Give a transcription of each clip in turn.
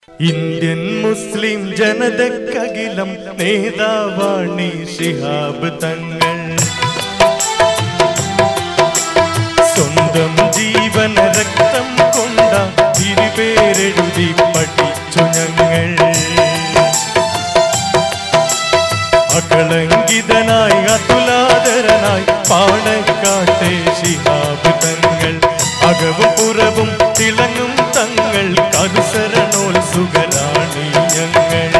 Indian Muslim ജനതക്കകിലം നേതാവാണി Shihab തങ്ങൾ സ്വന്തം ജീവന രക്തം കൊണ്ട തിരുപേരെഴുതി പഠിച്ചു ഞങ്ങൾ അകളങ്കിതനായി അതുലാതരനായി പാണക്കാട്ടെ ശിഹാബ് തങ്ങൾ അകവും പുറവും തിളങ്ങും തങ്ങൾ കരുസരണോത്സുകരാണി ഞങ്ങൾ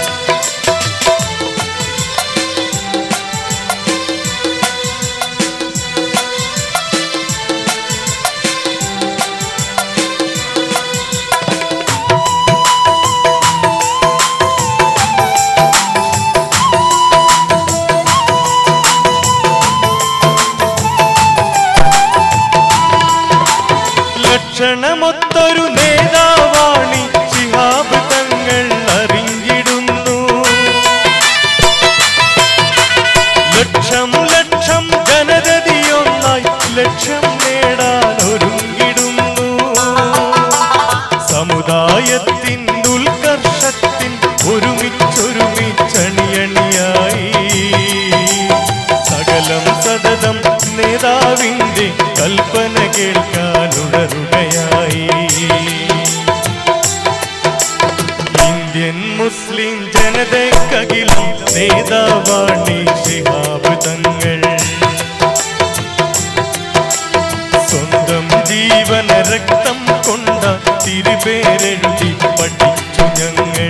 ലക്ഷണമൊത്തൊരു നേതാവാണി ശിഹാബ് തങ്ങൾ അറിഞ്ഞിടുന്നു ലക്ഷം ലക്ഷം ജനതയൊന്നായി ലക്ഷ്യം നേടാൻ ഒരുങ്ങിടുന്നു സമുദായത്തിൻ ഉത്കർഷത്തിൻ ഒരുമിച്ചൊരുമിച്ചണിയണിയായി സകലം സതതം നേതാവിന്റെ കൽപ്പന കേൾക്കാനുണരുകയായി ഇന്ത്യൻ മുസ്ലിം ജനതക്കകിലും നേതാവാണി ശിഹാബ് തങ്ങൾ സ്വന്തം ജീവന രക്തം കൊണ്ട തിരുപേരെഴുതി പഠിച്ചു ഞങ്ങൾ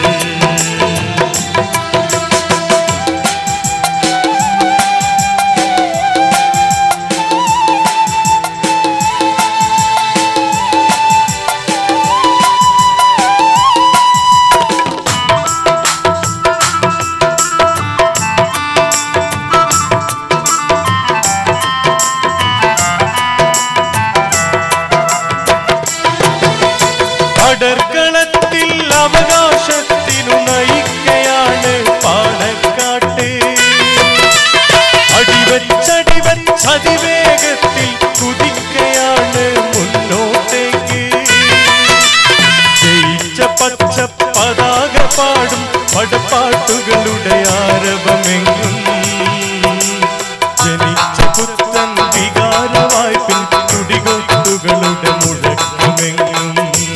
അടർക്കളത്തിൽ അവകാശത്തിനു നയിക്കയാണ് പാണക്കാട്ട് അടിവച്ചടിവച്ചതിവേഗത്തിൽ കുതിക്കയാണ് മുന്നോട്ടേക്ക് ജയിച്ച പച്ച പതാക പാടും പടപ്പാട്ടുകളുടെ ആരവമെങ്ങും ജനിച്ച പുത്തൻ വികാരവായ്പിൻ തുടികൊട്ടുകളുടെ മുഴക്കമെങ്ങും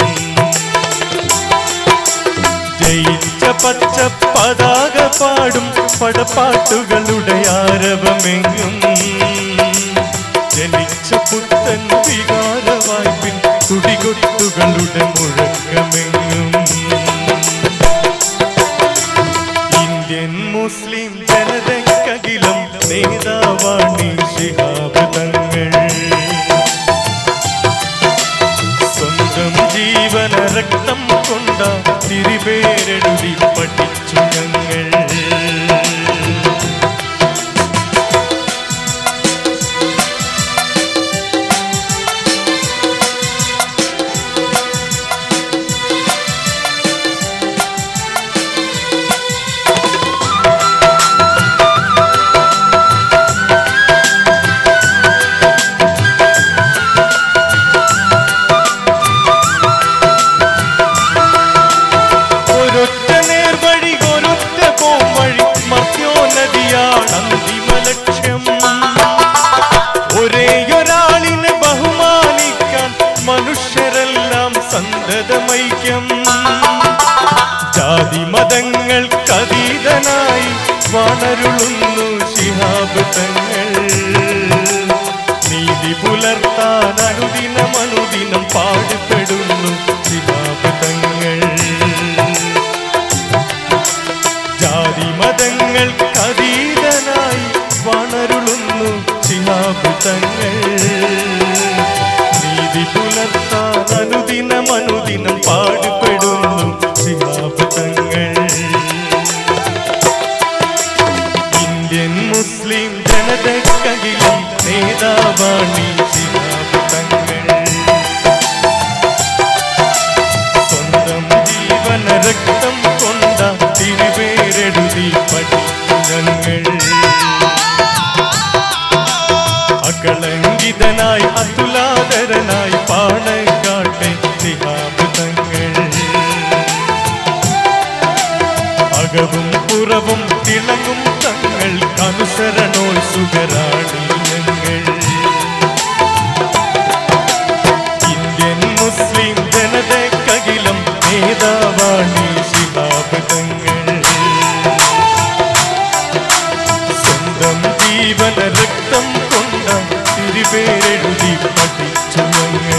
ജയിച്ച പച്ച പതാക പാടും പടപ്പാട്ടുകളുടെ ആരവമെങ്ങും ജനിച്ച പുത്തൻ വികാരവായ്പിൻ തുടികൊട്ടുകളുടെ മുഴക്കമെങ്ങും ഇന്ത്യൻ മുസ്ലിം ജനതക്കകിലം നേതാവാണി ശിഹാബ് തങ്ങൾ സ്വന്തം ജീവന രക്തം കൊണ്ട തിരുപേരെഴുതി പഠിച്ചു ഞങ്ങൾ ഒരൊറ്റ നേർവഴി ഒരൊറ്റ പോംവഴി മത്യോന്നതിയാണ് അന്തിമ ലക്ഷ്യം ഒരേയൊരാളിനെ ബഹുമാനിക്കാൻ മനുഷ്യരെല്ലാം സന്തതമൈക്യം ജാതി മതങ്ങൾക്കതീതനായി വളരുളുന്നു ശിഹാബ് തങ്ങൾ നീതി പുലർത്താൻ അനുദിനം അനുദിനം പാടുപെടുന്നു ശിഹാബ് തങ്ങൾ ജാതി മതങ്ങൾക്കതീതനായി വളരുളുന്നു ശിഹാബ് തങ്ങൾ നീതി പുലർത്താൻ അനുദിനം അനുദിനം പാടുപെടുന്നു ശിഹാബ് തങ്ങൾ ഇന്ത്യൻ മുസ്ലിം ജനതക്കകിലും നേതാവാണി ശിഹാബ് തങ്ങൾ സ്വന്തം ജീവന രക്തം കൊണ്ട തിരുപേരെഴുതി പഠിച്ചു ഞങ്ങൾ അകളങ്കിത അകവും പുറവും തിളങ്ങും തങ്ങൾ അനുസരണോത്സുകരാണി ഞങ്ങൾ ഇന്ത്യൻ മുസ്ലിം ജനതക്കകിലം നേതാവാണി ശിഹാബ് തങ്ങൾ സ്വന്തം ജീവന രക്തം കൊണ്ട തിരുപേരെഴുതി പഠിച്ചു ഞങ്ങൾ